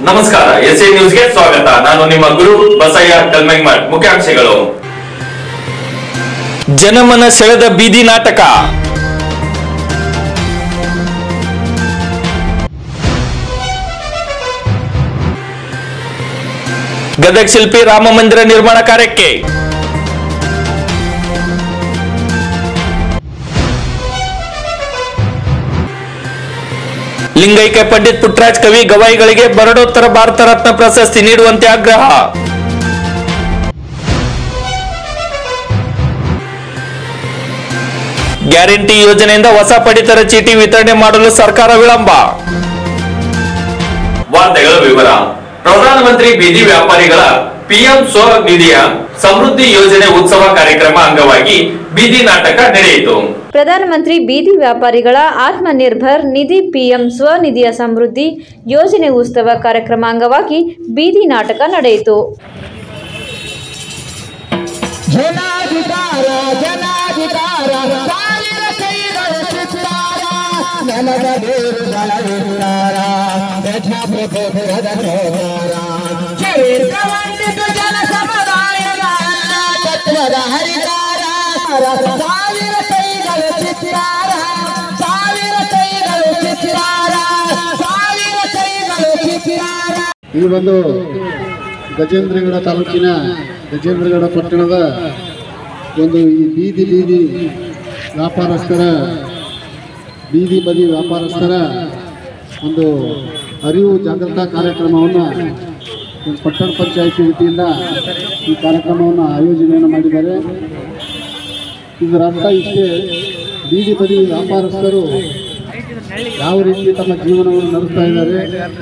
ನಮಸ್ಕಾರ S A ನ್ಯೂಸ್ಗೆ ಸ್ವಾಗತ ನಾನು ನಿಮ್ಮ ಗುರು ಬಸಯ್ಯ ಕಲ್ಮೆಂಗ್ಮಠ್ ಮುಖ್ಯಾಂಶಗಳು ಜನಮನ ಸೆಳೆದ ಬೀದಿ ನಾಟಕ ಗದಗ ಶಿಲ್ಪಿ ರಾಮ ಮಂದಿರ ನಿರ್ಮಾಣ ಕಾರ್ಯಕ್ಕೆ ಲಿಂಗೈಕ್ಯ ಪಂಡಿತ್ ಪುಟ್ಟರಾಜ್ ಕವಿ ಗವಾಯಿಗಳಿಗೆ ಬರಡೋತ್ತರ ಭಾರತ ರತ್ನ ಪ್ರಶಸ್ತಿ ನೀಡುವಂತೆ ಆಗ್ರಹ ಗ್ಯಾರಂಟಿ ಯೋಜನೆಯಿಂದ ಹೊಸ ಪಡಿತರ ಚೀಟಿ ವಿತರಣೆ ಮಾಡಲು ಸರ್ಕಾರ ವಿಳಂಬ ವಾರ್ತೆಗಳ ವಿವರ ಪ್ರಧಾನಮಂತ್ರಿ ಬೀದಿ ವ್ಯಾಪಾರಿಗಳ ಪಿಎಂ ಸ್ವನಿಧಿಯ ಸಮೃದ್ಧಿ ಯೋಜನೆ ಉತ್ಸವ ಕಾರ್ಯಕ್ರಮ ಅಂಗವಾಗಿ ಬೀದಿ ನಾಟಕ ನಡೆಯಿತು ಪ್ರಧಾನಮಂತ್ರಿ ಬೀದಿ ವ್ಯಾಪಾರಿಗಳ ಆತ್ಮನಿರ್ಭರ್ ನಿಧಿ ಪಿಎಂ ಸ್ವನಿಧಿಯ ಸಮೃದ್ಧಿ ಯೋಜನೆ ಉತ್ಸವ ಕಾರ್ಯಕ್ರಮ ಅಂಗವಾಗಿ ಬೀದಿ ನಾಟಕ ನಡೆಯಿತು ಜನಾಧಿಕಾರ ಜನಾಧಿಕಾರ ಸಾವಿರ ಕೈಗಳು ಚಿತ್ತಾರ ನೆಲದ ಬೇರುಗಳ ವಿಸ್ತಾರ ಪ್ರಜಾಪ್ರಭುತ್ವದ ಸೋದಾರ ಚರಿತ್ರವಂತಿತ ಜನ ಸಮುದಾಯದ ಅನ್ನ ತತ್ವದ ಹರಿಕಾರ ಸಾವಿರ ಕೈಗಳು ಚಿತ್ತಾರ ಸಾವಿರ ಕೈಗಳು ಚಿತ್ತಾರ ಸಾವಿರ ಕೈಗಳು ಚಿತ್ತಾರ ಈ ಒಂದು ಗಜೇಂದ್ರಗಡ ತಾಲೂಕಿನ ಗಜೇಂದ್ರಗಡ ಪಟ್ಟಣದ ಒಂದು ಈ ಬೀದಿ ಬೀದಿ ವ್ಯಾಪಾರಸ್ಥರ ಬೀದಿ ಬದಿ ವ್ಯಾಪಾರಸ್ಥರ ಒಂದು ಅರಿವು ಜಾಗೃತ ಕಾರ್ಯಕ್ರಮವನ್ನು ಒಂದು ಪಟ್ಟಣ ಪಂಚಾಯಿತಿ ವತಿಯಿಂದ ಈ ಕಾರ್ಯಕ್ರಮವನ್ನು ಆಯೋಜನೆಯನ್ನು ಮಾಡಿದ್ದಾರೆ ಇದರ ಅರ್ಥ ಇಷ್ಟೇ ಬೀದಿ ಬದಿ ವ್ಯಾಪಾರಸ್ಥರು ಯಾವ ರೀತಿ ತಮ್ಮ ಜೀವನವನ್ನು ನಡೆಸ್ತಾ ಇದ್ದಾರೆ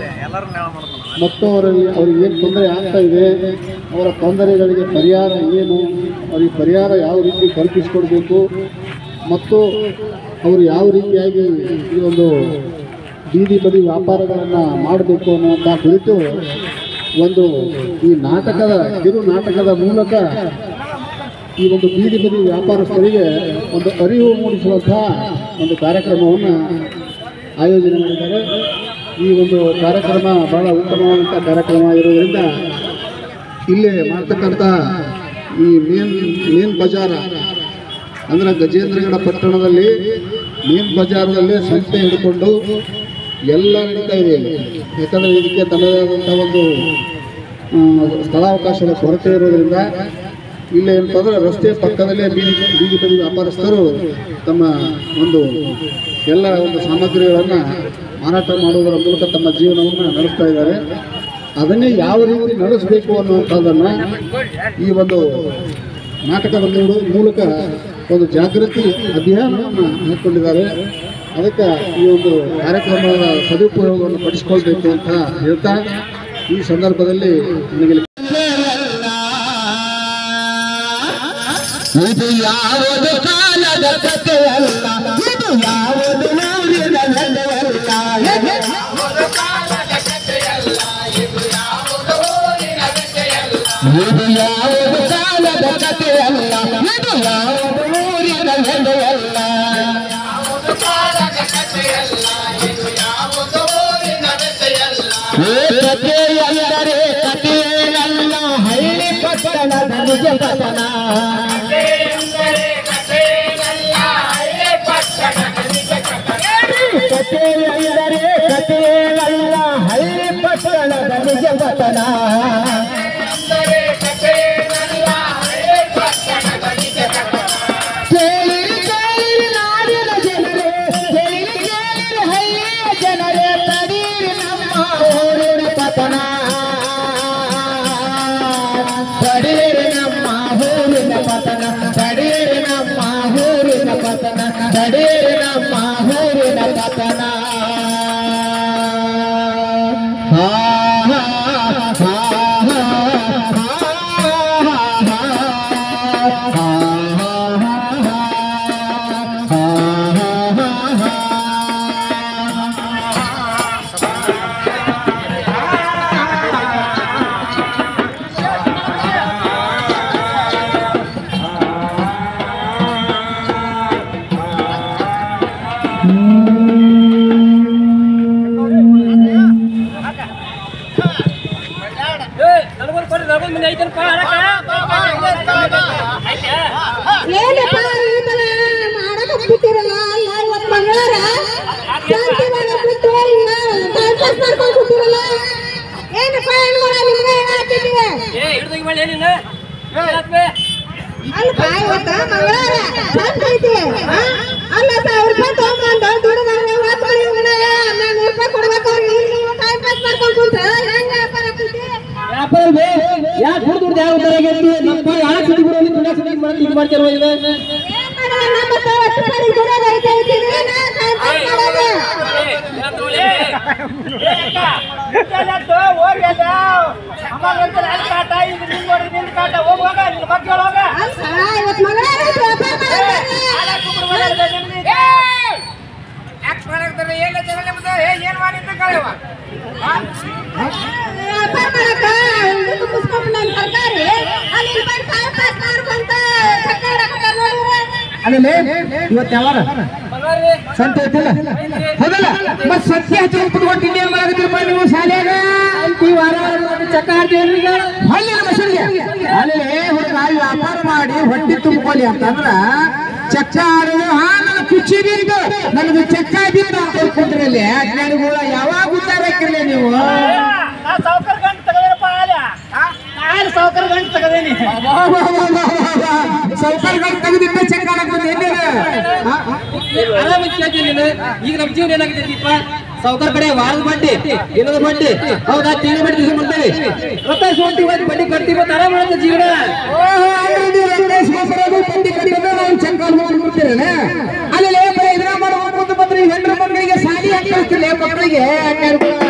ಮತ್ತು ಅವರಲ್ಲಿ ಅವ್ರಿಗೆ ಏನು ತೊಂದರೆ ಆಗ್ತಾ ಇದೆ ಅವರ ತೊಂದರೆಗಳಿಗೆ ಪರಿಹಾರ ಏನು ಅವರಿಗೆ ಪರಿಹಾರ ಯಾವ ರೀತಿ ಕಲ್ಪಿಸಿಕೊಡ್ಬೇಕು ಮತ್ತು ಅವರು ಯಾವ ರೀತಿಯಾಗಿ ಈ ಒಂದು ಬೀದಿ ಬದಿ ವ್ಯಾಪಾರಗಳನ್ನು ಮಾಡಬೇಕು ಅನ್ನುವಂಥ ಕುರಿತು ಒಂದು ಈ ನಾಟಕದ ಕಿರು ನಾಟಕದ ಮೂಲಕ ಈ ಒಂದು ಬೀದಿ ಬದಿ ವ್ಯಾಪಾರಸ್ಥರಿಗೆ ಒಂದು ಅರಿವು ಮೂಡಿಸುವಂತಹ ಒಂದು ಕಾರ್ಯಕ್ರಮವನ್ನು ಆಯೋಜನೆ ಮಾಡಿದ್ದಾರೆ ಈ ಒಂದು ಕಾರ್ಯಕ್ರಮ ಬಹಳ ಉತ್ತಮವಾದಂಥ ಕಾರ್ಯಕ್ರಮ ಇರೋದ್ರಿಂದ ಇಲ್ಲೇ ಮಾಡ್ತಕ್ಕಂಥ ಈ ಮೇನ್ ಮೇನ್ ಬಜಾರ ಅಂದರೆ ಗಜೇಂದ್ರಗಡ ಪಟ್ಟಣದಲ್ಲಿ ಮೇನ್ ಬಜಾರದಲ್ಲೇ ಸಂಸ್ಥೆ ಹಿಡ್ಕೊಂಡು ಎಲ್ಲ ನಡೀತಾ ಇದೆ ಇಲ್ಲಿ ಯಾಕಂದರೆ ಇದಕ್ಕೆ ತನ್ನದೇ ಆದಂಥ ಒಂದು ಆ, ಸ್ಥಳಾವಕಾಶದ ಕೊರತೆ ಇರೋದ್ರಿಂದ ಇಲ್ಲಿ ಏನಂತಂದ್ರೆ ರಸ್ತೆ ಪಕ್ಕದಲ್ಲೇ ಬೀದಿ ಬೀದಿ ಬದಿ ವ್ಯಾಪಾರಸ್ಥರು ತಮ್ಮ ಒಂದು ಎಲ್ಲ ಒಂದು ಸಾಮಗ್ರಿಗಳನ್ನು ಮಾರಾಟ ಮಾಡುವುದರ ಮೂಲಕ ತಮ್ಮ ಜೀವನವನ್ನು ನಡೆಸ್ತಾ ಇದ್ದಾರೆ ಅದನ್ನೇ ಯಾವ ರೀತಿ ನಡೆಸಬೇಕು ಅನ್ನುವಂಥದ್ದನ್ನು ಈ ಒಂದು ನಾಟಕದ ಮೂಲ- ಮೂಲಕ ಒಂದು ಜಾಗೃತಿ ಅಭಿಯಾನವನ್ನು ಹಾಕ್ಕೊಂಡಿದ್ದಾರೆ ಅದಕ್ಕೆ ಈ ಒಂದು ಕಾರ್ಯಕ್ರಮದ ಸದುಪಯೋಗವನ್ನು ಪಡಿಸ್ಕೊಳ್ಬೇಕು ಅಂತ ಹೇಳ್ತಾ ಈ ಸಂದರ್ಭದಲ್ಲಿ ನನಗೆ ಇದು ಯಾವುದು ಕಾಲದ ಕಥೆಯಲ್ಲ ಇದು ಯಾವುದು ಊರಿನ ನೆಲೆಯಲ್ಲ ಇದು ಯಾವುದು ಕಾಲದ ಕಥೆಯಲ್ಲ ಇದು ಯಾವುದು ಊರಿನ ನೆಲೆಯಲ್ಲ ಕಥೆ ಎಂದರೆ ಕಥೆಯಲ್ಲ ಹಳ್ಳಿ ಪಟ್ಟಣದ ನಿಜ ಕಥನ ಕಥೆ ಎಂದರೆ ಕಥೆಯಲ್ಲ ಹಳ್ಳಿ ಪಟ್ಟಣದ ನಿಜ ಕಥನ ಕೇಳಿರಿ ಕೇಳಿರಿ ನಾಡಿನ ಜನರೇ ಕೇಳಿರಿ ಕೇಳಿರಿ ಹಳ್ಳಿಯ ಜನರೇ ತಡೀರಿ ನಮ್ಮ ಊರಿನ ಪತನ ತಡೀರಿ ನಮ್ಮ ಊರಿನ ಪತನ ತಡೀರಿ ನಮ್ಮ ಊರಿನ ಪತನ ತಡೀರಿ ನಮ್ಮ ಊರಿನ ಪತನ ಹಾ ಹಾ ಹಾ ಹಾ ಏನಪ್ಪ ಈ ತರ ಮಾಡಕ್ ಬಿಟ್ಟಿರಲ್ಲ ಅಲ್ಲ ಇವತ್ತು ಮಂಗಳವಾರ ಶಾಂತಿ ಮಾಡಕ್ ಬಿಟ್ಟು ಹಿಂಗ ಟೈಮ್ ಪಾಸ್ ಮಾಡ್ಕೊಂಡ್ ಕೂತಿರಲ್ಲ ಏನಪ್ಪ ಹೆಣ್ಮಗಳ ನಿಮ್ಗೆ ಏನಾಗ್ತಿದ್ದೀವಿ ಅಲ್ಪ ಇವತ್ತ ಮಂಗಳವಾರ ಶಾಂತಿ ಐತಿ ಆ? ಅಲ್ಲ ಸಾವಿರ ರೂಪಾಯಿ ತಗೊಂಬಂದು ದುಡ್ದು ಹೊತ್ತು ಮನೆ ನಾನು ನೂರು ರೂಪಾಯಿ ಕೊಡ್ಬೇಕು ಅವ್ರಿಗೆ ನೀವು ಟೈಮ್ ಪಾಸ್ ಮಾಡ್ಕೊಂಡ್ ಕುಂತ್ರ ಹೆಂಗ ವ್ಯಾಪಾರ ಆಗ್ತೈತಿ ಯಾಕೆ ಹುಡುಗ ದುಡ್ಡು ಯಾವ ತರ ಆಗೈತಿ ನಮ್ಮ ಯಾಕೆ ಸುದ್ದಿ ಬಿಡೋದು ದುಡ್ಡು ಸುದ್ದಿ ಮಾಡಿ ಇದು ಮಾಡ್ತಿರೋ ಇದು ಏನ್ ಮಾಡೋಣ ನಮ್ಮ ಹತ್ರ ಅಷ್ಟು ಕಡೆ ದುಡಿಯೋದು ಐತೆ ಐತಿದ್ರೆ ನಾನು ಟೈಮ್ ಪಾಸ್ ಮಾಡೋದು ಅಲ್ಲ ಇವತ್ತು ಮಂಗಳವಾರ ಐತಿ, ವ್ಯಾಪಾರ ಮಾಡೋದು ವ್ಯಾಪಾರ ಮಾಡಕ್ಕ ಇದು ಮುಸ್ಕೊಂಡ್ ನಾನು ತರಕಾರಿ ಅಲ್ಲಿ ಇಲ್ಲಿ ಬಂದು ಟೈಮ್ ಪಾಸ್ ಮಾಡ್ಕೊಂತ ಚಕ್ಕ ಹಿಡಕತ್ತಾರ ನೋಡಿದ್ರೆ ಆಮೇಲೆ ಇವತ್ತು ಯಾವಾರ ಸಂತೆ ಐತಿಲ್ಲ ಹೌದಲ್ಲ ಮತ್ ಸತ್ಯ ಹಚ್ಚಿ ಕುತ್ಕೊಂಡು ಇನ್ನೇನ್ ಮಾಡಕತ್ತಿರಪ್ಪ ನೀವು ಶಾಲ್ಯಾಗ ಈ ವಾರ ವಾರ ನೋಡಿ ಚಕ್ಕ ಆಡ್ತೀವಿ ಈಗ ಹಳ್ಳಿನ ಮಸೂರಿಗೆ ಅಲ್ಲಿ ಹುಡುಗ ವ್ಯಾಪಾರ ಮಾಡಿ ಹೊಟ್ಟಿ ತುಂಬಿಕೊಳ್ಳಿ ಅಂತಂದ್ರ ಚಕ್ಕ ಆಡೋದು ಹಾ ನನ್ನ ಕುಚ್ಚಿ ಬಿದ್ದು ನನಗೆ ಚಕ್ಕ ಬಿದ್ದು ಅಂತ ಕುಂತ್ರಲ್ಲಿ ಅಜ್ಞಾನಿಗಳ ಯಾವಾಗ ಉದ್ದಾರ ಹಾಕಿರ್ಲಿ ನೀವು ಸಾವುಕಾರ ಗಂಟು ತಗದೇನಪ್ಪ ಆಲೆ ನಾನು ಸಾವುಕಾರ ಗಂಟು ತಗದೇನಿ ಸೌಕರ್ಯಗಳು ತೆಗೆದಿದ್ದ ಚೆಕ್ ಮಾಡಕ್ ಬಂದು ಎಲ್ಲಿದೆ ಆರಾಮ ಕೇಳ್ತೀನಿ ನೀನು ಈಗ ನಮ್ಮ ಜೀವನ ಏನಾಗಿದ್ದೀಪ ಸಾವುಕಾರ ಕಡೆ ವಾರದ ಬಡ್ಡಿ ದಿನದ ಬಡ್ಡಿ ಹೌದಾ ತಿಂಗಳ ಬಡ್ಡಿ ಮಾಡ್ತೇವೆ ರೊಕ್ಕ ಸೋಟಿ ಹೋಗಿ ಬಡ್ಡಿ ಕಟ್ತೀವಿ ಮತ್ತೆ ಆರಾಮ ಮಾಡುತ್ತೆ ಜೀವನ ಅಲ್ಲಿ ಇದ್ರ ಮಾಡ್ಕೊಂಡು ಬಂದ್ರೆ ಹೆಣ್ಣು ಮಕ್ಕಳಿಗೆ ಸಾಲಿ ಹಾಕಿಸ್ತಿಲ್ಲ ಮಕ್ಕಳಿಗೆ ಅಲ್ಲಿ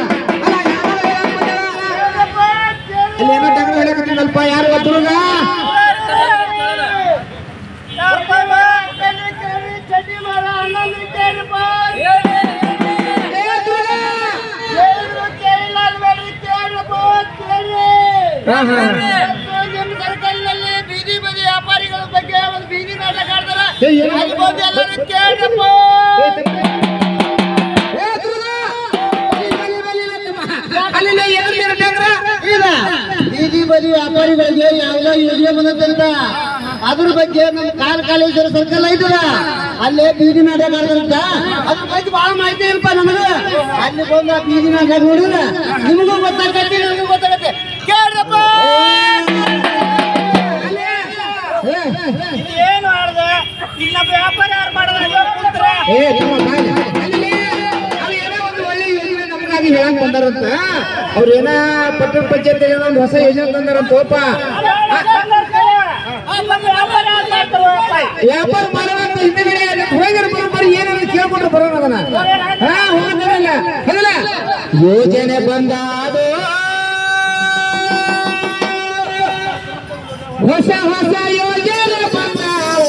ಏನೋ ಡಂಗ್ರ ಹೇಳಕತ್ತಿನಲ್ಪ ಯಾರು ಒಬ್ಬರುಗ ಬೀದಿ ಬದಿ ವ್ಯಾಪಾರಿಗಳ ಬಗ್ಗೆ ಒಂದು ಬೀದಿ ನಾಟಕ ಆಡ್ತಾರ ಏ, ಏನು? ಅಲ್ಲಿ ಬಂದು ಎಲ್ಲರೂ ಕೇಳಪ್ಪ ಅಲ್ಲಿ ಏನು ಡಂಗ್ರ ಬೀದಿ ಬದಿ ವ್ಯಾಪಾರಿಗಳಿಗೆ ಯಾವ್ದೋ ಯೋಜನೆ ಬಂದಂತ ಅದ್ರ ಬಗ್ಗೆ ನಮ್ಮ ಕಾಲ ಕಾಲೇಶ್ವರ ಸರ್ಕಲ್ ಐತದ ಅಲ್ಲೇ ಬೀದಿ ನಾಟಕ ಆಡ್ತಾರಂತ ಅದ್ರ ಬಗ್ಗೆ ಬಹಳ ಮಾಹಿತಿ ಇಲ್ಪ ನಮಗೆ ಅಲ್ಲಿ ಬಂದು ಆ ಬೀದಿ ನಾಟಕ ನೋಡಿದ್ರ ನಿಮಗೂ ಗೊತ್ತಾಗತ್ತೆ ನನಗೂ ಗೊತ್ತಾಗತ್ತೆ ಕೇಳ್ರಪ್ಪ ಏನು ಆಡ್ದ ಇನ್ನ ವ್ಯಾಪಾರ ಯಾರು ಮಾಡದ ಕುಂತ್ರ ಏ ತಮ್ಮ ಬಾಯಿ. ಅಲ್ಲಿ ಅವ್ರು ಏನೋ ಒಂದು ಒಳ್ಳೆ ಯೋಜನೆ ನಮಗಾಗಿ ಹೇಳಕ್ ಬಂದಾರಂತ ಅವ್ರ ಏನ ಪಟ್ಟಣ ಪಂಚಾಯತ್ ಏನೋ ಒಂದು ಹೊಸ ಯೋಜನೆ ತಂದಾರಂತ ಓಪ ವ್ಯಾಪಾರ ಯಾರು ಮಾಡ್ತಾರಪ್ಪ ವ್ಯಾಪಾರ ಮಾಡುವಂತ ಹಿಂದೆಗಡೆ ಹೋಗಿರ ಬರೋಬ್ಬರಿ ಏನಾದ್ರು ಕೇಳ್ಕೊಂಡ್ರೆ ಬರೋಣ ಅದನ್ನ ಹಾ ಹೋಗಲ್ಲ ಹೌದಲ್ಲ ಯೋಜನೆ ಬಂದಾದು ಹೊಸ ಹೊಸ ಯೋಜನೆ ಬಂದಾವು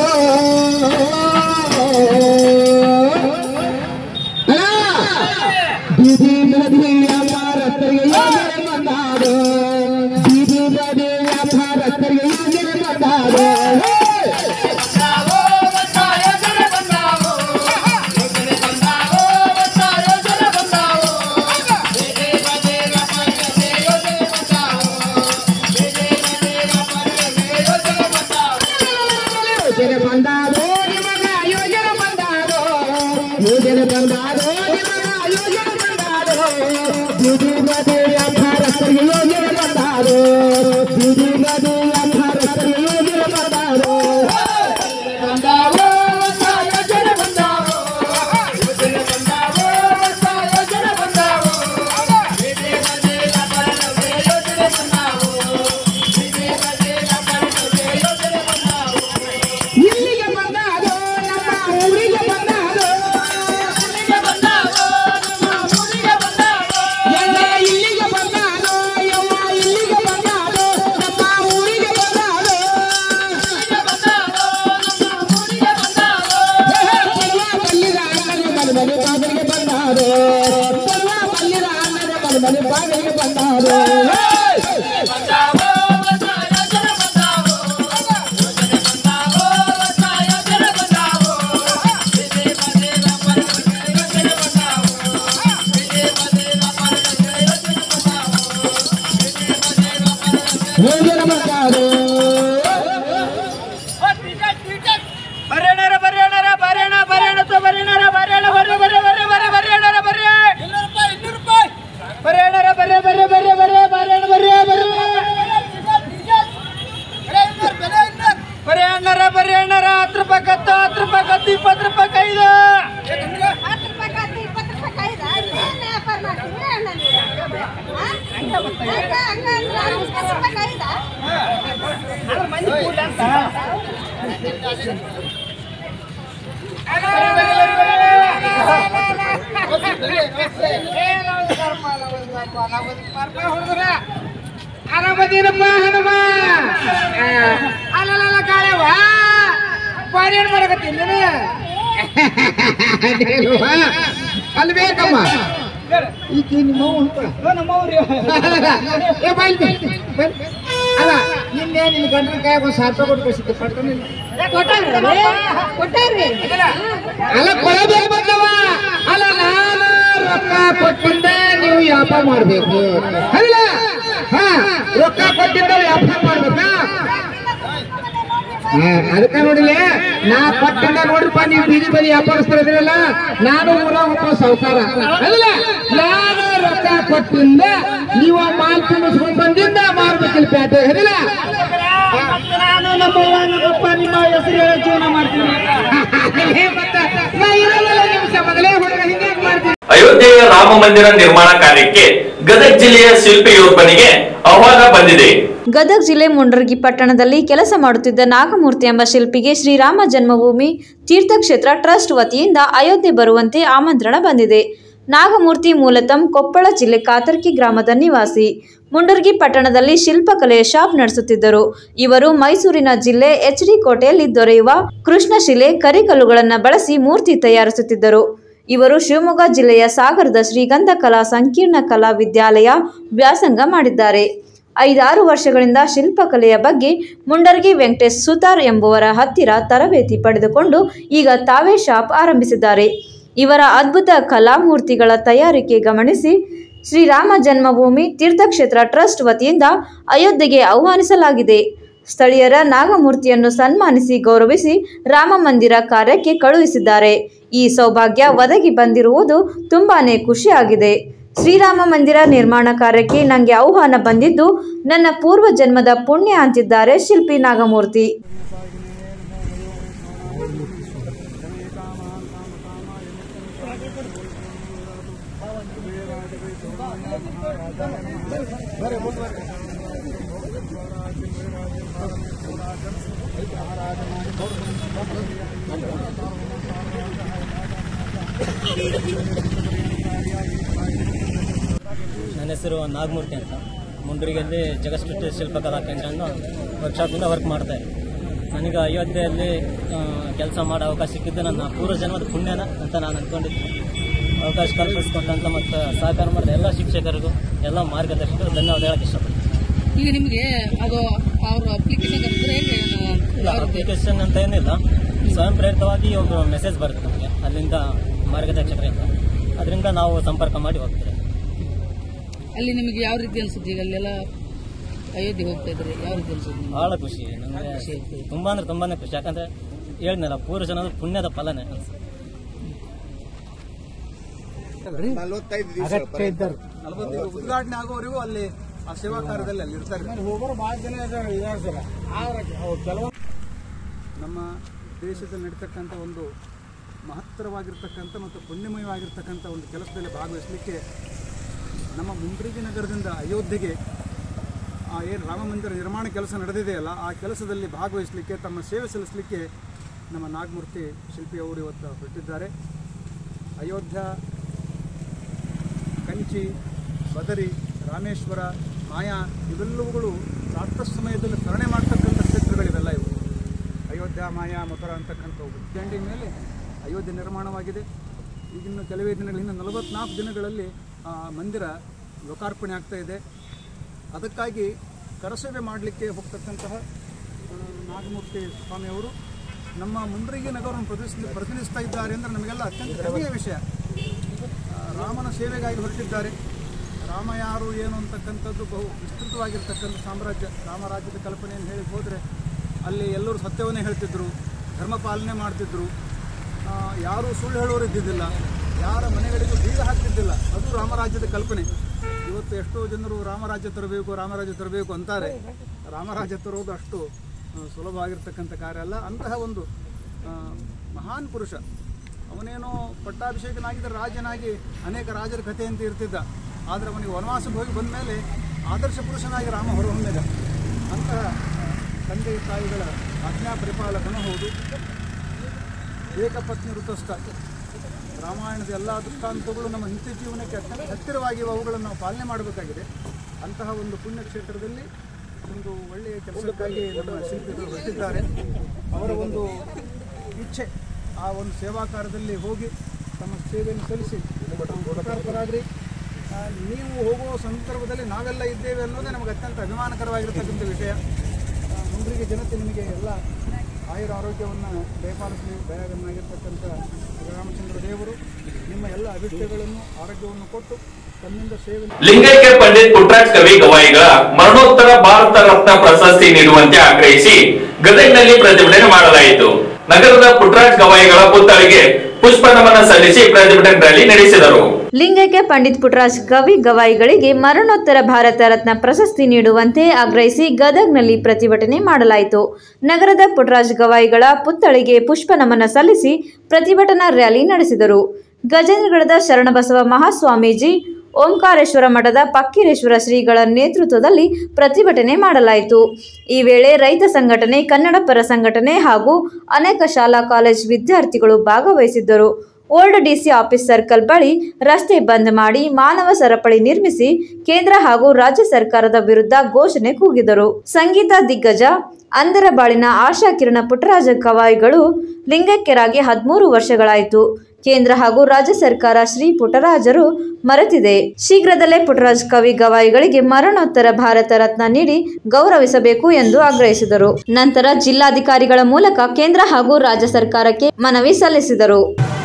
ಅಲ್ಲ ಬೀದಿ ಬದಿ ವ್ಯಾಪಾರಸ್ಥರಿಗೆ ಯೋಜನೆ ಬಂದಾದು ಬೀದಿ ಬದಿ ವ್ಯಾಪಾರಸ್ಥರಿಗೆ ಯೋಜನೆ ಬಂದಾದು ಯೋಜನೆ ಬಂದಾದೋ ನಿಮಗ ಯೋಜನೆ ಬಂದಾದೋ ಯೋಜನೆ ಬಂದಾದೋ ನಿಮಗ ಯೋಜನೆ ಬಂದಾದೋ ಬೀದಿ ಬದಿ ವ್ಯಾಪಾರಸ್ಥರಿಗೆ ಯೋಜನೆ ಬಂದಾದೋ ಬೀದಿ ಬದಿ ವ್ಯಾಪಾರಸ್ಥರಿಗೆ ಯೋಜನೆ ಬಂದಾದೋ ಬಂದಾವೋ ಹೊಸ ಯೋಜನೆ ಬಂದಾವೋ ಯೋಜನೆ ಬಂದಾವೋ ಹೊಸ ಯೋಜನೆ ಬಂದಾವೋ ಬೀದಿ ಬದಿ ವ್ಯಾಪಾರಸ್ಥರಿಗೆ ಯೋಜನೆ ಬಂದಾವೋ ಬೀದಿ ಬದಿ ವ್ಯಾಪಾರಸ್ಥರಿಗೆ ಯೋಜನೆ ಬಂದಾವೋ ಇಲ್ಲಿಗೆ ಬಂದಾದೋ ನಮ್ಮ ಊರಿಗೆ ಬಂದಾದೋ ಇಲ್ಲಿಗೆ ಬಂದಾದೋ ನಮ್ಮ ಊರಿಗೆ ಬಂದಾದೋ ಎಲ್ಲ ಇಲ್ಲಿಗೆ ಬಂದಾದೋ ಯವ್ವ ಇಲ್ಲಿಗೆ ಬಂದಾದೋ ನಮ್ಮ ಊರಿಗೆ ಬಂದಾದೋ ಇಲ್ಲಿಗೆ ಬಂದಾದೋ ನಮ್ಮ ಊರಿಗೆ ಬಂದಾದೋ ಪರ್ವ ಬಲ್ಲಿದ ಅಣ್ಣನ ಮನೆ ಮನೆ ಬಾಗಿಲಿಗೆ ಬಂದಾದೋ ಪರ್ವ ಬಲ್ಲಿದ ಅಣ್ಣನ ಮನೆ ಮನೆ ಬಾಗಿಲಿಗೆ ಬಂದಾದೋ ಬಂದಾವೋ ಹೊಸ ಯೋಜನೆ ಬಂದಾವೋ ಯೋಜನೆ ಬಂದಾವೋ ಹೊಸ ಯೋಜನೆ ಬಂದಾವೋ ಬಿದೆ ಬದೆ ವ್ಯಾಪಾರಕ್ಕೆ ಯೋಜನೆ ಬಂದಾವೋ ಬಿದೆ ಬದೆ ವ್ಯಾಪಾರಕ್ಕೆ ಯೋಜನೆ ಬಂದಾವೋ ಬಿದೆ ಬದೆ ವ್ಯಾಪಾರಕ್ಕೆ ಹೋಗನ ಬಂದಾರು ಬರೇಣರ ಬರೇಣರ ಬರೇಣ ಬರೇಣ ತೋ ಬರೇಣರ ಬರೇಣ ಬರ್ರೆ ಬರ್ರೆ ಬರ್ರೆ ಬರ್ರೆ ಬರೇಣರ ಬರ್ರೆ ಬರೇಣರ ಬರ್ರೆ ಬರ್ರೆ ಬರ್ರೆ ಬರ್ರೆ ಬರೇಣ ಬರ್ರೆ ಬರ್ರೆ ಬರೇಣರ ಬರೇಣರ ಹತ್ತು ರೂಪಾಯಿ ಕತ್ತು ಹತ್ತು ರೂಪಾಯಿ ಕತ್ತು ಇಪ್ಪತ್ತು ರೂಪಾಯಿ ಕೈದು ಹತ್ತು ರೂಪಾಯಿ ಕತ್ತಿ ಇಪ್ಪತ್ತು ರೂಪಾಯಿ ಕಾಯ್ದ ಏನ್ ವ್ಯಾಪಾರ ಮಾಡ್ತೀವಿ ಅಣ್ಣ ನೀವು ಹಾ? ಹಂಗ ಹಂಗ ಅಂದ್ರೆ ಇಪ್ಪತ್ತು ರೂಪಾಯಿ ಕಾಯ್ದ ಆರಾಮದೀನಪ್ಪ ಹನುಮ ಅಲ್ಲಲ್ಲ ಕಾಯವ ಪಾರೇನ್ ಮಾಡಕತ್ತಿ ನೀನು ಅಲ್ಲಿ ಬೇಕಮ್ಮ ಈಕಿ ನಿಮ್ಮ ಏ ಬಾಯ್ ಅಲ್ಲ ನಿನ್ನೆ ನಿನ್ನ ಗಂಡನ ಕಾಯಾಗ ಒಂದು ಸಾವಿರ ರೂಪಾಯಿ ಕೊಟ್ಟು ಕಳಿಸಿದ್ದೆ ಪಡ್ಕೊಂಡು ಕೊಟ್ಟಾರ್ರಿ ಕೊಟ್ಟಾರ್ರಿ ಅಲ್ಲ ಕೊಡಬೇಕು ಬಂದವ ಅಲ್ಲ ನಾನು ರೊಕ್ಕ ಕೊಟ್ಟಿದ್ದ ನೀವು ವ್ಯಾಪಾರ ಮಾಡ್ಬೇಕು ಅಲ್ಲ ಹಾ ರೊಕ್ಕ ಕೊಟ್ಟಿದ್ದ ವ್ಯಾಪಾರ ಮಾಡ್ಬೇಕಾ ಹಾ, ಅದಕ್ಕ ನೋಡಿಲ್ಲ ನಾ ಕೊಟ್ಟಿದ್ದ ನೋಡ್ರಿಪ್ಪ ನೀವು ಬೀದಿ ಬದಿ ವ್ಯಾಪಾರಸ್ಥರು ಇದ್ರಲ್ಲ ನಾನು ಊರ ಒಬ್ಬ ಸಾವುಕಾರ ಅಲ್ಲ ನಾನು ರೊಕ್ಕ ಕೊಟ್ಟಿಂದ ನೀವು ಆ ಮಾಲ್ ತುಂಬಿಸ್ಕೊಂಡ್ ಬಂದಿಂದ ಮಾರ್ಬೇಕಿಲ್ಲ ಪೇಟೆ ಹರಿಲ್ಲ ನಾನು ನಮ್ಮ ನಮ್ಮಪ್ಪ ನಿಮ್ಮ ಹೆಸರು ಹೇಳಿ ಜೀವನ ಮಾಡ್ತೀನಿ ನಾ ಇರಲ್ಲ ನಿಮಿಷ ಮೊದಲೇ ಹುಡುಗ ಹಿಂಗೆ ಮಾಡ್ತೀನಿ ಅಯೋಧ್ಯೆಯ ರಾಮ ಮಂದಿರ ನಿರ್ಮಾಣ ಕಾರ್ಯಕ್ಕೆ ಗದಗ ಜಿಲ್ಲೆಯ ಶಿಲ್ಪಿಯೋರ್ವನಿಗೆ ಆಹ್ವಾನ ಬಂದಿದೆ ಗದಗ ಜಿಲ್ಲೆ ಮುಂಡರಗಿ ಪಟ್ಟಣದಲ್ಲಿ ಕೆಲಸ ಮಾಡುತ್ತಿದ್ದ ನಾಗಮೂರ್ತಿ ಎಂಬ ಶಿಲ್ಪಿಗೆ ಶ್ರೀರಾಮ ಜನ್ಮಭೂಮಿ ತೀರ್ಥಕ್ಷೇತ್ರ ಟ್ರಸ್ಟ್ ವತಿಯಿಂದ ಅಯೋಧ್ಯೆ ಬರುವಂತೆ ಆಮಂತ್ರಣ ಬಂದಿದೆ ನಾಗಮೂರ್ತಿ ಮೂಲತಃ ಕೊಪ್ಪಳ ಜಿಲ್ಲೆ ಕಾತರ್ಕಿ ಗ್ರಾಮದ ನಿವಾಸಿ ಮುಂಡರ್ಗಿ ಪಟ್ಟಣದಲ್ಲಿ ಶಿಲ್ಪಕಲೆಯ ಶಾಪ್ ನಡೆಸುತ್ತಿದ್ದರು ಇವರು ಮೈಸೂರಿನ ಜಿಲ್ಲೆ ಎಚ್ ಡಿ ಕೋಟೆಯಲ್ಲಿ ದೊರೆಯುವ ಕೃಷ್ಣಶಿಲೆ ಕರಿಕಲ್ಲುಗಳನ್ನು ಬಳಸಿ ಮೂರ್ತಿ ತಯಾರಿಸುತ್ತಿದ್ದರು ಇವರು ಶಿವಮೊಗ್ಗ ಜಿಲ್ಲೆಯ ಸಾಗರದ ಶ್ರೀಗಂಧ ಕಲಾ ಸಂಕೀರ್ಣ ಕಲಾ ವಿದ್ಯಾಲಯ ವ್ಯಾಸಂಗ ಮಾಡಿದ್ದಾರೆ ಐದಾರು ವರ್ಷಗಳಿಂದ ಶಿಲ್ಪಕಲೆಯ ಬಗ್ಗೆ ಮುಂಡರ್ಗಿ ವೆಂಕಟೇಶ್ ಸುತಾರ್ ಎಂಬುವರ ಹತ್ತಿರ ತರಬೇತಿ ಪಡೆದುಕೊಂಡು ಈಗ ತಾವೇ ಶಾಪ್ ಆರಂಭಿಸಿದ್ದಾರೆ ಇವರ ಅದ್ಭುತ ಕಲಾಮೂರ್ತಿಗಳ ತಯಾರಿಕೆ ಗಮನಿಸಿ ಶ್ರೀರಾಮ ಜನ್ಮಭೂಮಿ ತೀರ್ಥಕ್ಷೇತ್ರ ಟ್ರಸ್ಟ್ ವತಿಯಿಂದ ಅಯೋಧ್ಯೆಗೆ ಆಹ್ವಾನಿಸಲಾಗಿದೆ ಸ್ಥಳೀಯರ ನಾಗಮೂರ್ತಿಯನ್ನು ಸನ್ಮಾನಿಸಿ ಗೌರವಿಸಿ ರಾಮ ಮಂದಿರ ಕಾರ್ಯಕ್ಕೆ ಕಳುಹಿಸಿದ್ದಾರೆ ಈ ಸೌಭಾಗ್ಯ ಒದಗಿ ಬಂದಿರುವುದು ತುಂಬಾನೇ ಖುಷಿಯಾಗಿದೆ ಶ್ರೀರಾಮ ಮಂದಿರ ನಿರ್ಮಾಣ ಕಾರ್ಯಕ್ಕೆ ನನಗೆ ಆಹ್ವಾನ ಬಂದಿದ್ದು ನನ್ನ ಪೂರ್ವ ಜನ್ಮದ ಪುಣ್ಯ ಅಂತಿದ್ದಾರೆ ಶಿಲ್ಪಿ ನಾಗಮೂರ್ತಿ ನನ್ನ ಹೆಸರು ನಾಗಮೂರ್ತಿ ಅಂತ ಮುಂಡ್ರಿಗೆಯಲ್ಲಿ ಜಗತ್ಸೃಷ್ಟಿ ಶಿಲ್ಪಕಲಾ ಕೇಂದ್ರವನ್ನು ವರ್ಕ್ಶಾಪಿಂದ ವರ್ಕ್ ಮಾಡ್ತಾ ಇದ್ದೀನಿ ನನಗೆ ಅಯೋಧ್ಯೆಯಲ್ಲಿ ಕೆಲಸ ಮಾಡೋ ಅವಕಾಶ ಸಿಕ್ಕಿದ್ದು ನನ್ನ ಪೂರ್ವ ಜನ್ಮದ ಪುಣ್ಯನ ಅಂತ ನಾನು ಅಂದ್ಕೊಂಡಿದ್ದೀನಿ ಅವಕಾಶ ಕಲ್ಪಿಸ್ಕೊಂಡಂತ ಮತ್ತು ಸಹಕಾರ ಮಾಡಿದ ಎಲ್ಲ ಶಿಕ್ಷಕರಿಗೂ ಎಲ್ಲ ಮಾರ್ಗದರ್ಶಕರು ಧನ್ಯವಾದ ಹೇಳಕ್ಕೆ ಇಷ್ಟಪಡ್ತೀನಿ ಈಗ ನಿಮಗೆ ಅದು ಅವ್ರ ಅಪ್ಲಿಕೇಶನ್ ಕರೆದ್ರೆ ಇಲ್ಲ ಅಪ್ಲಿಕೇಶನ್ ಅಂತ ಏನಿಲ್ಲ ಸ್ವಯಂ ಪ್ರೇರಿತವಾಗಿ ಒಬ್ಬ ಮೆಸೇಜ್ ಬರುತ್ತೆ ನಮಗೆ ಅಲ್ಲಿಂದ ಮಾರ್ಗದರ್ಶಕರಿಂದ ಅದರಿಂದ ನಾವು ಸಂಪರ್ಕ ಮಾಡಿ ಹೋಗ್ತೀವಿ ಅಲ್ಲಿ ನಿಮಗೆ ಯಾವ ರೀತಿ ಅನ್ಸುತ್ತೆ ಈಗ ಅಲ್ಲೆಲ್ಲ ಅಯೋಧ್ಯೆ ಹೋಗ್ತಾ ಇದ್ರೆ ಯಾವ ರೀತಿ ಅನ್ಸುತ್ತೆ ನಿಮ್ಗೆ? ಬಹಳ ಖುಷಿ ನನಗೆ ತುಂಬಾ ಅಂದ್ರೆ ತುಂಬಾನೇ ಖುಷಿ ಯಾಕಂದ್ರೆ ಹೇಳಿದ್ನಲ್ಲ ಪೂರ್ವ ಜನದ ಪುಣ್ಯದ ಫಲನೇ ಅನ್ಸುತ್ತೆ ಉದ್ಘಾಟನೆ ಆಗೋವರೆಗೂ ಅಲ್ಲಿ ಆ ಸೇವಾ ಕಾರ್ಯದಲ್ಲಿ ಅಲ್ಲಿ ಇರ್ತಾರೆ ನಮ್ಮ ದೇಶದಲ್ಲಿ ನಡೀತಕ್ಕಂಥ ಒಂದು ಮಹತ್ತರವಾಗಿರ್ತಕ್ಕಂಥ ಮತ್ತು ಪುಣ್ಯಮಯವಾಗಿರ್ತಕ್ಕಂಥ ಒಂದು ಕೆಲಸದಲ್ಲಿ ಭಾಗವಹಿಸಲಿಕ್ಕೆ ನಮ್ಮ ಮುಂಡ್ರಿಗಿ ನಗರದಿಂದ ಅಯೋಧ್ಯೆಗೆ ಆ ಏನು ರಾಮ ಮಂದಿರ ನಿರ್ಮಾಣ ಕೆಲಸ ನಡೆದಿದೆಯಲ್ಲ ಆ ಕೆಲಸದಲ್ಲಿ ಭಾಗವಹಿಸಲಿಕ್ಕೆ ತಮ್ಮ ಸೇವೆ ಸಲ್ಲಿಸಲಿಕ್ಕೆ ನಮ್ಮ ನಾಗಮೂರ್ತಿ ಶಿಲ್ಪಿಯವರು ಇವತ್ತು ಹೊರಟಿದ್ದಾರೆ ಅಯೋಧ್ಯ ಕಂಚಿ ಬದರಿ ರಾಮೇಶ್ವರ ಮಾಯಾ ಇವೆಲ್ಲವುಗಳು ರಾತ್ರ ಸಮಯದಲ್ಲಿ ಸ್ಮರಣೆ ಮಾಡ್ತಕ್ಕಂಥ ಕ್ಷೇತ್ರಗಳಿವೆಲ್ಲ ಇವು ಅಯೋಧ್ಯ ಮಾಯಾ ಮಥುರ ಅಂತಕ್ಕಂಥವು ಸ್ಟ್ಯಾಂಡಿನ ಮೇಲೆ ಅಯೋಧ್ಯೆ ನಿರ್ಮಾಣವಾಗಿದೆ ಈಗಿನ ಕೆಲವೇ ದಿನಗಳಿಂದ ನಲವತ್ನಾಲ್ಕು ದಿನಗಳಲ್ಲಿ ಆ ಮಂದಿರ ಲೋಕಾರ್ಪಣೆ ಆಗ್ತಾ ಇದೆ ಅದಕ್ಕಾಗಿ ಕರಸೇವೆ ಮಾಡಲಿಕ್ಕೆ ಹೋಗ್ತಕ್ಕಂತಹ ಆ, ನಾಗಮೂರ್ತಿ ಸ್ವಾಮಿಯವರು ನಮ್ಮ ಮುಂಡ್ರಿಗಿ ನಗರವನ್ನು ಪ್ರತಿನಿಧಿಸ್ ಪ್ರತಿನಿಧಿಸ್ತಾ ಇದ್ದಾರೆ ಅಂದರೆ ನಮಗೆಲ್ಲ ಅತ್ಯಂತ ಹೆಮ್ಮೆಯ ವಿಷಯ ಆ, ರಾಮನ ಸೇವೆಗಾಗಿ ಹೊರಟಿದ್ದಾರೆ ರಾಮ ಯಾರು ಏನು ಅಂತಕ್ಕಂಥದ್ದು ಬಹು ವಿಸ್ತೃತವಾಗಿರ್ತಕ್ಕಂಥ ಸಾಮ್ರಾಜ್ಯ ರಾಮರಾಜ್ಯದ ಕಲ್ಪನೆಯನ್ನು ಹೇಳಿ ಹೋದರೆ ಅಲ್ಲಿ ಎಲ್ಲರೂ ಸತ್ಯವನ್ನೇ ಹೇಳ್ತಿದ್ರು ಧರ್ಮ ಪಾಲನೆ ಮಾಡ್ತಿದ್ರು ಆ, ಯಾರೂ ಸುಳ್ಳು ಹೇಳೋರು ಇದ್ದಿದ್ದಿಲ್ಲ ಯಾರ ಮನೆಗಳಿಗೂ ಬೀಗ ಹಾಕ್ತಿದ್ದಿಲ್ಲ ಅದು ರಾಮರಾಜ್ಯದ ಕಲ್ಪನೆ ಇವತ್ತು ಎಷ್ಟೋ ಜನರು ರಾಮರಾಜ್ಯ ತರಬೇಕು ರಾಮರಾಜ್ಯ ತರಬೇಕು ಅಂತಾರೆ ರಾಮರಾಜ್ಯ ತರೋದು ಅಷ್ಟು ಆ, ಸುಲಭವಾಗಿರ್ತಕ್ಕಂಥ ಕಾರ್ಯ ಅಲ್ಲ ಅಂತಹ ಒಂದು ಆ, ಮಹಾನ್ ಪುರುಷ ಅವನೇನೋ ಪಟ್ಟಾಭಿಷೇಕನಾಗಿದ್ದ ರಾಜನಾಗಿ ಅನೇಕ ರಾಜರ ಕಥೆಯಂತೆ ಇರ್ತಿದ್ದ ಆದರೆ ಅವನಿಗೆ ವನವಾಸಕ್ಕೆ ಹೋಗಿ ಬಂದ ಮೇಲೆ ಆದರ್ಶ ಪುರುಷನಾಗಿ ರಾಮ ಹೊರಹೊಮ್ಮಿದ ಅಂತಹ ತಂದೆ ತಾಯಿಗಳ ಆಜ್ಞಾ ಪರಿಪಾಲಕನೂ ಹೌದು ಏಕಪತ್ನಿ ಋತಸ್ಥ ರಾಮಾಯಣದ ಎಲ್ಲ ದೃಷ್ಟಾಂತಗಳು ನಮ್ಮ ನಿತ್ಯ ಜೀವನಕ್ಕೆ ಅತ್ಯಂತ ಹತ್ತಿರವಾಗಿವೆ ಅವುಗಳನ್ನು ನಾವು ಪಾಲನೆ ಮಾಡಬೇಕಾಗಿದೆ ಅಂತಹ ಒಂದು ಪುಣ್ಯ ಕ್ಷೇತ್ರದಲ್ಲಿ ಒಂದು ಒಳ್ಳೆಯ ಕೆಲಸಕ್ಕಾಗಿ ನಮ್ಮ ಶಿಲ್ಪಿಗಳು ಹೊರಟಿದ್ದಾರೆ ಅವರ ಒಂದು ಇಚ್ಛೆ ಆ ಒಂದು ಸೇವಾ ಕಾರ್ಯದಲ್ಲಿ ಹೋಗಿ ತಮ್ಮ ಸೇವೆಯನ್ನು ಸಲ್ಲಿಸಿ ಕೃತಾರ್ಥರಾಗ್ರಿ ಆ, ನೀವು ಹೋಗುವ ಸಂದರ್ಭದಲ್ಲಿ ನಾವೆಲ್ಲ ಇದ್ದೇವೆ ಅನ್ನೋದೇ ನಮಗೆ ಅತ್ಯಂತ ಅಭಿಮಾನಕರವಾಗಿರ್ತಕ್ಕಂಥ ವಿಷಯ ಆ, ಮುಂದ್ರಿಗೆ ಜನತೆ ನಿಮಗೆ ಎಲ್ಲ ಆಯುರ ಆರೋಗ್ಯವನ್ನು ದಯಪಾಲಿಸಲಿ ದಯಾಗನ್ನಾಗಿರ್ತಕ್ಕಂಥ ಶ್ರೀರಾಮಚಂದ್ರ ದೇವರು ನಿಮ್ಮ ಎಲ್ಲ ಅಭಿಷ್ಟಗಳನ್ನು ಆರೋಗ್ಯವನ್ನು ಕೊಟ್ಟು ತಮ್ಮಿಂದ ಸೇವೆ ಲಿಂಗೈಕ್ಯ ಪಂಡಿತ್ ಪುಟ್ಟರಾಜ್ ಕವಿ ಗವಾಯಿಗಳ ಮರಣೋತ್ತರ ಭಾರತ ರತ್ನ ಪ್ರಶಸ್ತಿ ನೀಡುವಂತೆ ಆಗ್ರಹಿಸಿ ಗದಗ್ನಲ್ಲಿ ಪ್ರತಿಭಟನೆ ಮಾಡಲಾಯಿತು ನಗರದ ಪುಟ್ಟರಾಜ್ ಗವಾಯಿಗಳ ಪುತ್ಥಳಿಗೆ ಪುಷ್ಪ ನಮನ ಸಲ್ಲಿಸಿ ಪ್ರತಿಭಟನೆ ರ್ಯಾಲಿ ನಡೆಸಿದರು ಲಿಂಗೈಕ್ಯ ಪಂಡಿತ್ ಪುಟ್ಟರಾಜ್ ಕವಿ ಗವಾಯಿಗಳಿಗೆ ಮರಣೋತ್ತರ ಭಾರತ ರತ್ನ ಪ್ರಶಸ್ತಿ ನೀಡುವಂತೆ ಆಗ್ರಹಿಸಿ ಗದಗ್ನಲ್ಲಿ ಪ್ರತಿಭಟನೆ ಮಾಡಲಾಯಿತು ನಗರದ ಪುಟ್ಟರಾಜ್ ಗವಾಯಿಗಳ ಪುತ್ಥಳಿಗೆ ಪುಷ್ಪ ನಮನ ಸಲ್ಲಿಸಿ ಪ್ರತಿಭಟನಾ ರ್ಯಾಲಿ ನಡೆಸಿದರು ಗಜೇಂದ್ರಗಡದ ಶರಣಬಸವ ಮಹಾಸ್ವಾಮೀಜಿ ಓಂಕಾರೇಶ್ವರ ಮಠದ ಪಕ್ಕೀರೇಶ್ವರ ಶ್ರೀಗಳ ನೇತೃತ್ವದಲ್ಲಿ ಪ್ರತಿಭಟನೆ ಮಾಡಲಾಯಿತು ಈ ವೇಳೆ ರೈತ ಸಂಘಟನೆ ಕನ್ನಡ ಪರ ಸಂಘಟನೆ ಹಾಗೂ ಅನೇಕ ಶಾಲಾ ಕಾಲೇಜ್ ವಿದ್ಯಾರ್ಥಿಗಳು ಭಾಗವಹಿಸಿದ್ದರು ಓಲ್ಡ್ ಡಿಸಿ ಆಫೀಸ್ ಸರ್ಕಲ್ ಬಳಿ ರಸ್ತೆ ಬಂದ್ ಮಾಡಿ ಮಾನವ ಸರಪಳಿ ನಿರ್ಮಿಸಿ ಕೇಂದ್ರ ಹಾಗೂ ರಾಜ್ಯ ಸರ್ಕಾರದ ವಿರುದ್ಧ ಘೋಷಣೆ ಕೂಗಿದರು ಸಂಗೀತ ದಿಗ್ಗಜ ಅಂದರ ಬಾಳಿನ ಆಶಾ ಕಿರಣ ಪುಟ್ಟರಾಜ ಗವಾಯಿಗಳು ಲಿಂಗೈಕ್ಯರಾಗಿ ಹದಿಮೂರು ವರ್ಷಗಳಾಯಿತು ಕೇಂದ್ರ ಹಾಗೂ ರಾಜ್ಯ ಸರ್ಕಾರ ಶ್ರೀ ಪುಟ್ಟರಾಜರು ಮರೆತಿದೆ ಶೀಘ್ರದಲ್ಲೇ ಪುಟ್ಟರಾಜ್ ಕವಿ ಗವಾಯಿಗಳಿಗೆ ಮರಣೋತ್ತರ ಭಾರತ ರತ್ನ ನೀಡಿ ಗೌರವಿಸಬೇಕು ಎಂದು ಆಗ್ರಹಿಸಿದರು ನಂತರ ಜಿಲ್ಲಾಧಿಕಾರಿಗಳ ಮೂಲಕ ಕೇಂದ್ರ ಹಾಗೂ ರಾಜ್ಯ ಸರ್ಕಾರಕ್ಕೆ ಮನವಿ ಸಲ್ಲಿಸಿದರು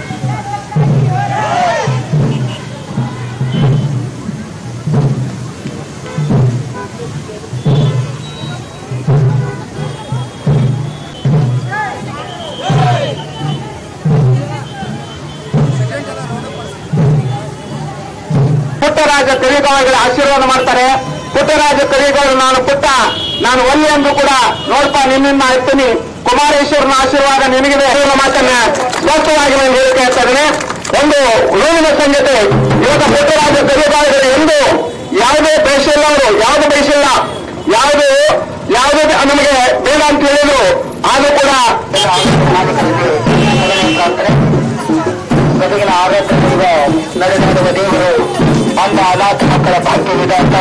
ಪುಟ್ಟರಾಜ ಕವಿಗಳ ಆಶೀರ್ವಾದ ಮಾಡ್ತಾರೆ ಪುಟ್ಟರಾಜ ಕವಿಗಳು ನಾನು ಪುಟ್ಟ ನಾನು ಒಲ್ಲಿ ಎಂದು ಕೂಡ ನೋಡ್ಪ ನಿನ್ನಿಂದ ಇರ್ತೀನಿ ಕುಮಾರೇಶ್ವರನ ಆಶೀರ್ವಾದ ನಿನಗಿದೆ ಅನ್ನೋ ಮಾತನ್ನ ಸ್ಪಷ್ಟವಾಗಿ ನಾನು ಹೇಳಿಕೆ ಹೇಳ್ತಾ ಇದ್ದೇನೆ ಒಂದು ನೋವಿನ ಸಂಗತಿ ಇವತ್ತು ಪುಟ್ಟರಾಜ ಕವಿಗಳು ಎಂದು ಯಾವುದೇ ಬಯಸಿಲ್ಲ ಅವರು ಯಾವುದು ಬಯಸಿಲ್ಲ ಯಾವುದು ಯಾವುದು ನಮಗೆ ಬೇಡ ಅಂತ ಹೇಳಿದ್ರು ಆದ್ರೂ ಕೂಡ ಬದುಕಿನ ಆರೋಗ್ಯದಿಂದ ನಡೆದಾಡುವ ದೇವರು ಅಂತ ಅನಾಥ ಮಕ್ಕಳ ಭಾಗ್ಯವಿದೆ ಅಂತ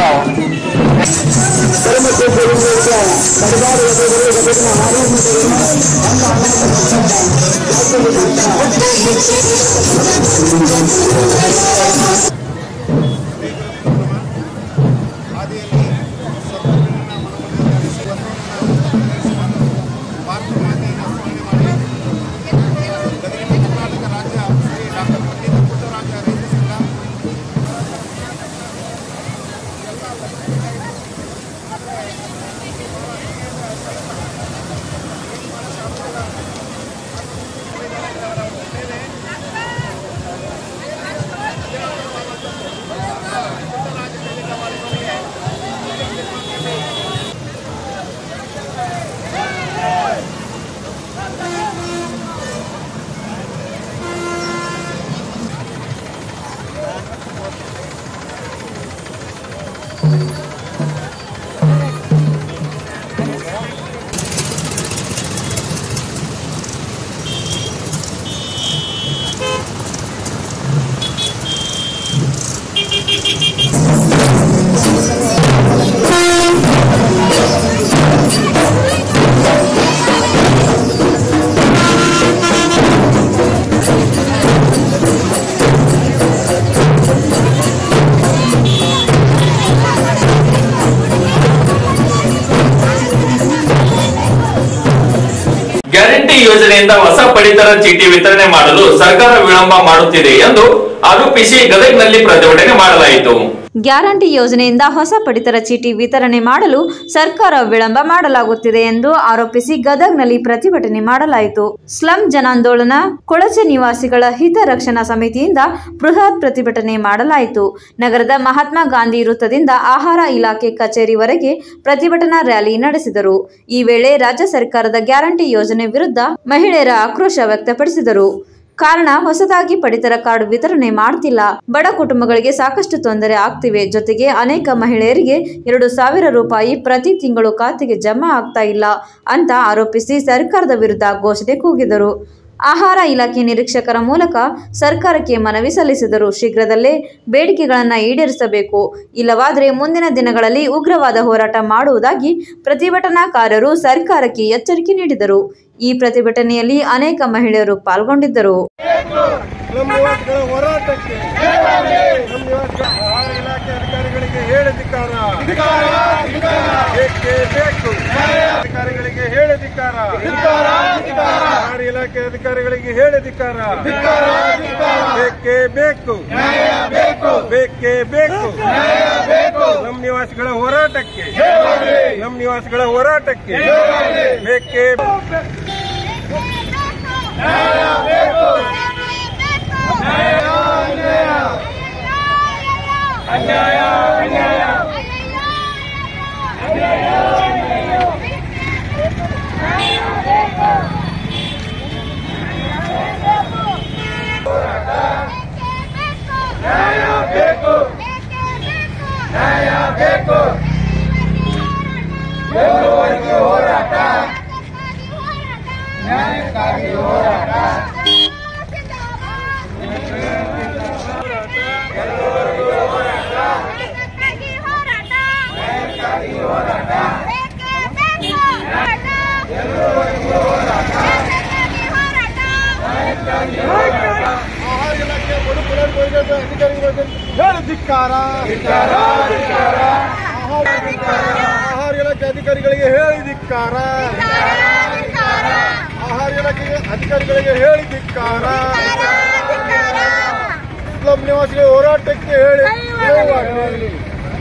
ಗ್ಯಾರಂಟಿ ಯೋಜನೆಯಿಂದ ಹೊಸ ಪಡಿತರ ಚೀಟಿ ವಿತರಣೆ ಮಾಡಲು ಸರ್ಕಾರ ವಿಳಂಬ ಮಾಡುತ್ತಿದೆ ಎಂದು ಆರೋಪಿಸಿ ಗದಗ್ನಲ್ಲಿ ಪ್ರತಿಭಟನೆ ಮಾಡಲಾಯಿತು ಗ್ಯಾರಂಟಿ ಯೋಜನೆಯಿಂದ ಹೊಸ ಪಡಿತರ ಚೀಟಿ ವಿತರಣೆ ಮಾಡಲು ಸರ್ಕಾರ ವಿಳಂಬ ಮಾಡಲಾಗುತ್ತಿದೆ ಎಂದು ಆರೋಪಿಸಿ ಗದಗ್ನಲ್ಲಿ ಪ್ರತಿಭಟನೆ ಮಾಡಲಾಯಿತು ಸ್ಲಂ ಜನಾಂದೋಲನ ಕೊಳಚೆ ನಿವಾಸಿಗಳ ಹಿತರಕ್ಷಣಾ ಸಮಿತಿಯಿಂದ ಬೃಹತ್ ಪ್ರತಿಭಟನೆ ಮಾಡಲಾಯಿತು ನಗರದ ಮಹಾತ್ಮ ಗಾಂಧಿ ವೃತ್ತದಿಂದ ಆಹಾರ ಇಲಾಖೆ ಕಚೇರಿವರೆಗೆ ಪ್ರತಿಭಟನಾ ರ್ಯಾಲಿ ನಡೆಸಿದರು ಈ ವೇಳೆ ರಾಜ್ಯ ಸರ್ಕಾರದ ಗ್ಯಾರಂಟಿ ಯೋಜನೆ ವಿರುದ್ಧ ಮಹಿಳೆಯರ ಆಕ್ರೋಶ ವ್ಯಕ್ತಪಡಿಸಿದರು ಕಾರಣ ಹೊಸದಾಗಿ ಪಡಿತರ ಕಾರ್ಡ್ ವಿತರಣೆ ಮಾಡ್ತಿಲ್ಲ ಬಡ ಕುಟುಂಬಗಳಿಗೆ ಸಾಕಷ್ಟು ತೊಂದರೆ ಆಗ್ತಿವೆ ಜೊತೆಗೆ ಅನೇಕ ಮಹಿಳೆಯರಿಗೆ ಎರಡು ಸಾವಿರ ರೂಪಾಯಿ ಪ್ರತಿ ತಿಂಗಳು ಖಾತೆಗೆ ಜಮಾ ಆಗ್ತಾ ಇಲ್ಲ ಅಂತ ಆರೋಪಿಸಿ ಸರ್ಕಾರದ ವಿರುದ್ಧ ಘೋಷಣೆ ಕೂಗಿದರು ಆಹಾರ ಇಲಾಖೆ ನಿರೀಕ್ಷಕರ ಮೂಲಕ ಸರ್ಕಾರಕ್ಕೆ ಮನವಿ ಸಲ್ಲಿಸಿದರು ಶೀಘ್ರದಲ್ಲೇ ಬೇಡಿಕೆಗಳನ್ನು ಈಡೇರಿಸಬೇಕು ಇಲ್ಲವಾದರೆ ಮುಂದಿನ ದಿನಗಳಲ್ಲಿ ಉಗ್ರವಾದ ಹೋರಾಟ ಮಾಡುವುದಾಗಿ ಪ್ರತಿಭಟನಾಕಾರರು ಸರ್ಕಾರಕ್ಕೆ ಎಚ್ಚರಿಕೆ ನೀಡಿದರು ಈ ಪ್ರತಿಭಟನೆಯಲ್ಲಿ ಅನೇಕ ಮಹಿಳೆಯರು ಪಾಲ್ಗೊಂಡಿದ್ದರು ನಮ್ಮ ನಿವಾಸಿಗಳ ಹೋರಾಟಕ್ಕೆ ನಮ್ಮ ನಿವಾಸಿಗಳ ಆಹಾರ ಇಲಾಖೆ ಅಧಿಕಾರಿಗಳಿಗೆ ಹೇಳದಿಕ್ಕಾರ ಬೇಕೇ ಬೇಕು ಅಧಿಕಾರಿಗಳಿಗೆ ಹೇಳದಿಕ್ಕಾರ ಆಹಾರ ಇಲಾಖೆ ಅಧಿಕಾರಿಗಳಿಗೆ ಹೇಳದಿಕ್ಕಾರ ಬೇಕೇ ಬೇಕು ಬೇಕೇ ಬೇಕು ನಮ್ಮ ನಿವಾಸಿಗಳ ಹೋರಾಟಕ್ಕೆ ನಮ್ಮ ನಿವಾಸಿಗಳ ಹೋರಾಟಕ್ಕೆ ಬೇಕೇ ಆಹಾರ ಇಲಾಖೆ ಬಡ ಪುನರ್ವರ್ಗದ ಅಧಿಕಾರಿಗಳಿಗೆ ಹೇಳದಿಕ್ಕಾರ ಆಹಾರ ಇಲಾಖೆ ಅಧಿಕಾರಿಗಳಿಗೆ ಹೇಳಿದಿಕ್ಕಾರ ಆಹಾರ ಇಲಾಖೆ ಅಧಿಕಾರಿಗಳಿಗೆ ಹೇಳಿದಿಕ್ಕಾರ ಇಸ್ಲಾಂ ನಿವಾಸಿಗಳ ಹೋರಾಟಕ್ಕೆ ಹೇಳಿ ಹೇಳಿ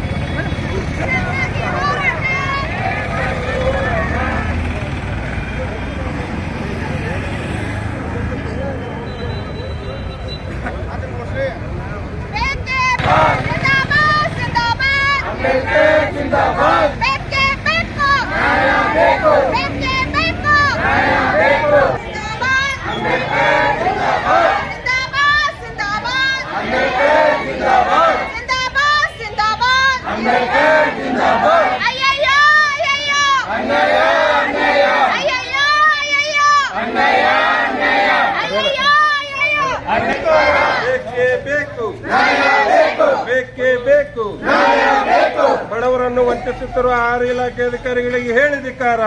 ಬೇಕೇ ಬೇಕು ಬೇಕೇ ಬೇಕು ಬಡವರನ್ನು ವಂಚಿಸುತ್ತಿರುವ ಆಹಾರ ಇಲಾಖೆ ಅಧಿಕಾರಿಗಳಿಗೆ ಹೇಳಿದಿಕ್ಕಾರ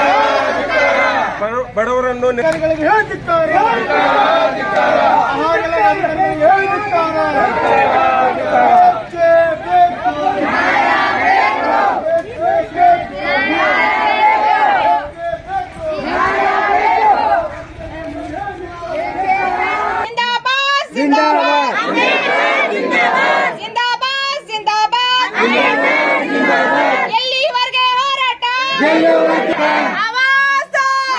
ಬಡ- ಬಡವರನ್ನು ಅಧಿಕಾರಿಗಳಿಗೆ ಹೇಳಿದಿಕ್ಕಾರ ಆಹಾರ ಇಲಾಖೆ ಅಧಿಕಾರಿಗಳಿಗೆ ಹೇಳಿದಿಕ್ಕಾರ ಬೇಕೇ ಬೇಕು. ಬೇಕೇ ಬೇಕು. ಎಲ್ಲಿವರೆಗೆ ಹೋರಾಟ ಆವಾಸ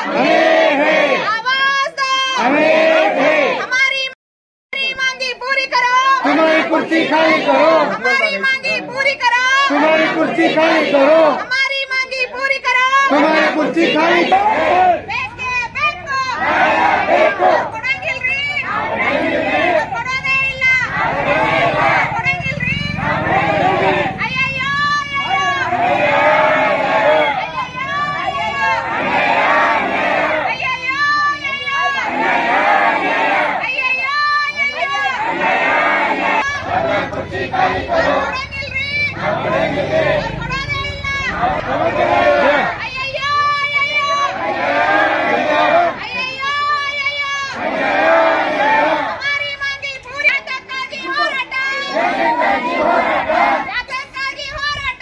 ಆವಾಸ हमारी हमारी मांगी पूरी करो तुम्हारी कुर्सी खाली करो हमारी मांगी पूरी करो तुम्हारी कुर्सी खाली करो हमारी मांगी पूरी करो तुम्हारी कुर्सी खाली करो ಬೇಕೇ ಬೇಕು ಕೊಡಂಗಿಲ್ರಿ ಕೊಡೋದೇ ಇಲ್ಲ ಕೊಡಂಗಿಲ್ರಿ ಅಯ್ಯಯ್ಯೋ हमारी मांगी पूरी ಅದಕ್ಕಾಗಿ ಹೋರಾಟ ಅದಕ್ಕಾಗಿ ಹೋರಾಟ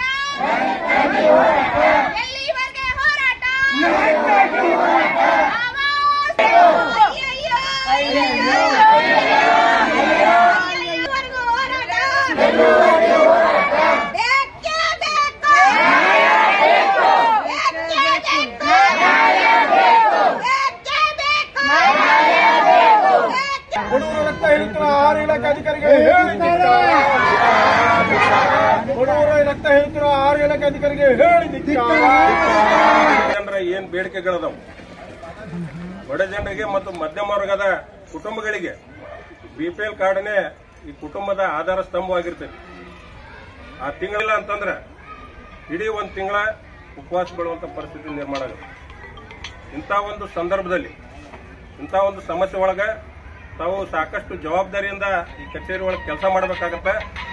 ಎಲ್ಲಿವರೆಗೆ ಹೋರಾಟ ಆವಾಸ್ ಅಯ್ಯಯ್ಯೋ ಅಯ್ಯಯ್ಯೋ ಎಲ್ಲಿವರೆಗೂ ಹೋರಾಟ ಹೇಳಿ ಧಿಕ್ಕಾರ ಜನರ ಏನ್ ಬೇಡಿಕೆಗಳದವು ಬಡ ಜನರಿಗೆ ಮತ್ತು ಮಧ್ಯಮ ವರ್ಗದ ಕುಟುಂಬಗಳಿಗೆ ಬಿಪಿಎಲ್ ಕಾರ್ಡ್ನೇ ಈ ಕುಟುಂಬದ ಆಧಾರ ಸ್ತಂಭವಾಗಿರ್ತೈತಿ ಆ ತಿಂಗಳಿಲ್ಲ ಅಂತಂದ್ರೆ ಇಡೀ ಒಂದು ತಿಂಗಳ ಉಪವಾಸ ಬೀಳುವಂತ ಪರಿಸ್ಥಿತಿ ನಿರ್ಮಾಣ ಆಗುತ್ತೆ ಇಂಥ ಒಂದು ಸಂದರ್ಭದಲ್ಲಿ ಇಂಥ ಒಂದು ಸಮಸ್ಯೆ ಒಳಗ ತಾವು ಸಾಕಷ್ಟು ಜವಾಬ್ದಾರಿಯಿಂದ ಈ ಕಚೇರಿ ಒಳಗೆ ಕೆಲಸ ಮಾಡಬೇಕಾಗತ್ತೆ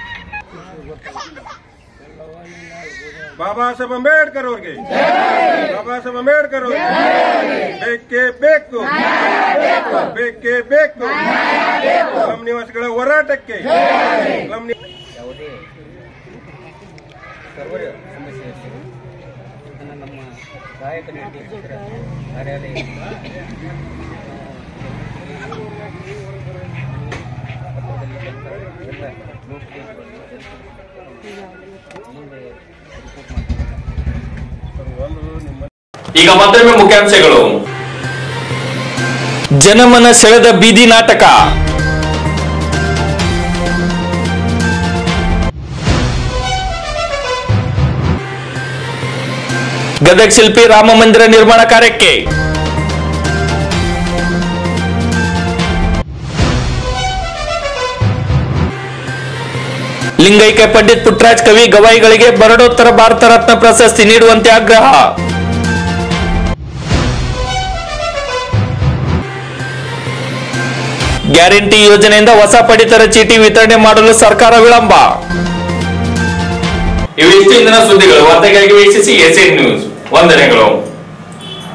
ಬಾಬಾ ಸಾಹೇಬ್ ಅಂಬೇಡ್ಕರ್ ಅವ್ರಿಗೆ ಬಾಬಾ ಸಾಹೇಬ್ ಅಂಬೇಡ್ಕರ್ ಅವ್ರಿಗೆ ಬೇಕೇ ಬೇಕು ಬೇಕೇ ಬೇಕು ಸ್ಲಂ ನಿವಾಸಿಗಳ ಹೋರಾಟಕ್ಕೆ ಸ್ಲಂ ನಿ- ಯಾವುದೇ ಸರ್ವರ್ ಸಮಸ್ಯೆ ಇರ್ತದೆ ಅದನ್ನು ನಮ್ಮ ಸಹಾಯಕ ನಿರ್ದೇಶಕರ ಕಾರ್ಯಾಲಯದಿಂದ ಪತ್ರದಲ್ಲಿ ಜನರ ಎಲ್ಲ ನೋಟಿಫಿಕೇಶನ್ ಮುಂದೆ ರಿಪೋರ್ಟ್ ಮಾಡ್ತಾರೆ ಒಂದು ನಿಮ್ಮ ಈಗ ಮತ್ತೊಮ್ಮೆ ಮುಖ್ಯಾಂಶಗಳು ಜನಮನ ಸೆಳೆದ ಬೀದಿ ನಾಟಕ ಗದಗ ಶಿಲ್ಪಿ ರಾಮ ಮಂದಿರ ನಿರ್ಮಾಣ ಕಾರ್ಯಕ್ಕೆ ಲಿಂಗೈಕ್ಯ ಪಂಡಿತ್ ಪುಟ್ಟರಾಜ್ ಕವಿ ಗವಾಯಿಗಳಿಗೆ ಬರಡೋತ್ತರ ಭಾರತ ರತ್ನ ಪ್ರಶಸ್ತಿ ನೀಡುವಂತೆ ಆಗ್ರಹ ಗ್ಯಾರಂಟಿ ಯೋಜನೆಯಿಂದ ಹೊಸ ಪಡಿತರ ಚೀಟಿ ವಿತರಣೆ ಮಾಡಲು ಸರ್ಕಾರ ವಿಳಂಬ ಇವಿಷ್ಟು ಇಂದಿನ ಸುದ್ದಿಗಳು ವಾರ್ತೆಗಾಗಿ ವೀಕ್ಷಿಸಿ ಎಸ್ಎನ್ ನ್ಯೂಸ್ ವಂದನೆಗಳು